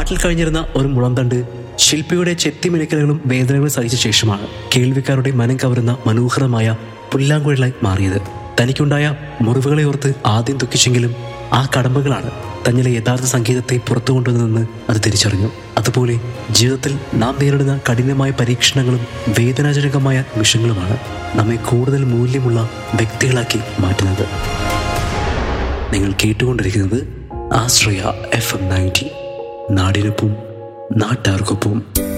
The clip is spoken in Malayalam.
പാട്ടിൽ കഴിഞ്ഞിരുന്ന ഒരു മുളന്തണ്ട് ശില്പിയുടെ ചെത്തിമിനക്കലുകളും വേദനകളും സഹിച്ച ശേഷമാണ് കേൾവിക്കാരുടെ മനം കവരുന്ന മനോഹരമായ പുല്ലാങ്കുഴലായി മാറിയത് തനിക്കുണ്ടായ മുറിവുകളെ ഓർത്ത് ആദ്യം ദുഃഖിച്ചെങ്കിലും ആ കടമ്പകളാണ് തന്നിലെ യഥാർത്ഥ സംഗീതത്തെ പുറത്തു കൊണ്ടുവന്നതെന്ന് അത് തിരിച്ചറിഞ്ഞു അതുപോലെ ജീവിതത്തിൽ നാം നേരിടുന്ന കഠിനമായ പരീക്ഷണങ്ങളും വേദനാജനകമായ നിമിഷങ്ങളുമാണ് നമ്മെ കൂടുതൽ മൂല്യമുള്ള വ്യക്തികളാക്കി മാറ്റുന്നത് നിങ്ങൾ കേട്ടുകൊണ്ടിരിക്കുന്നത് ആശ്രയ എഫ് എം നയൻറ്റി നാടിനൊപ്പം നാട്ടാർക്കൊപ്പം